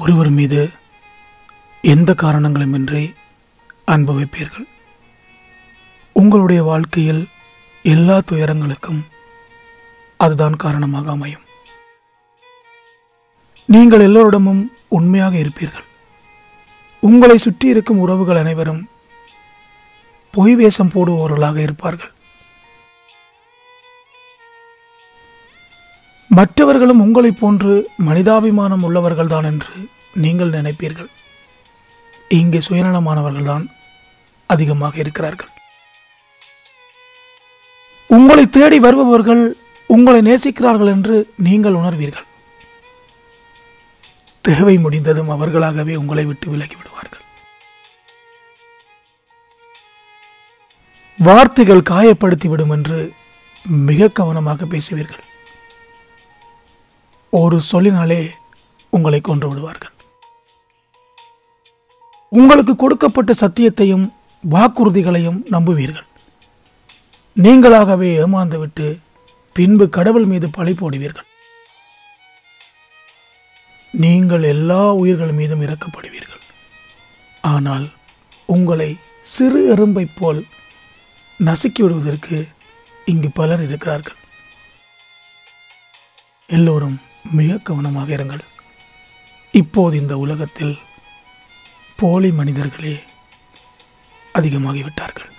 ஒருவர் மீது எந்த காரணங்களுமின்றி அன்பு வைப்பீர்கள் உங்களுடைய வாழ்க்கையில் எல்லா துயரங்களுக்கும் அதுதான் காரணமாக அமையும் நீங்கள் எல்லோரிடமும் உண்மையாக இருப்பீர்கள் உங்களை சுற்றி இருக்கும் உறவுகள் அனைவரும் பொய் வேஷம் போடுபவர்களாக இருப்பார்கள் மற்றவர்களும் உங்களைப் போன்று மனிதாபிமானம் உள்ளவர்கள்தான் என்று நீங்கள் நினைப்பீர்கள் இங்கே சுயநலமானவர்கள்தான் அதிகமாக இருக்கிறார்கள் உங்களை தேடி வருபவர்கள் உங்களை நேசிக்கிறார்கள் என்று நீங்கள் உணர்வீர்கள் தேவை முடிந்ததும் அவர்களாகவே உங்களை விட்டு விலகி விடுவார்கள் வார்த்தைகள் காயப்படுத்திவிடும் என்று மிக கவனமாக பேசுவீர்கள் ஒரு சொல்லினாலே உங்களை கொன்று விடுவார்கள் உங்களுக்கு கொடுக்கப்பட்ட சத்தியத்தையும் வாக்குறுதிகளையும் நம்புவீர்கள் நீங்களாகவே ஏமாந்துவிட்டு பின்பு கடவுள் மீது பழி போடுவீர்கள் நீங்கள் எல்லா உயிர்கள் மீதும் இறக்கப்படுவீர்கள் ஆனால் உங்களை சிறு எறும்பைப் போல் நசுக்கி விடுவதற்கு இங்கு பலர் இருக்கிறார்கள் எல்லோரும் மிக கவனமாக இருங்கள் இப்போது இந்த உலகத்தில் போலி மனிதர்களே அதிகமாகிவிட்டார்கள்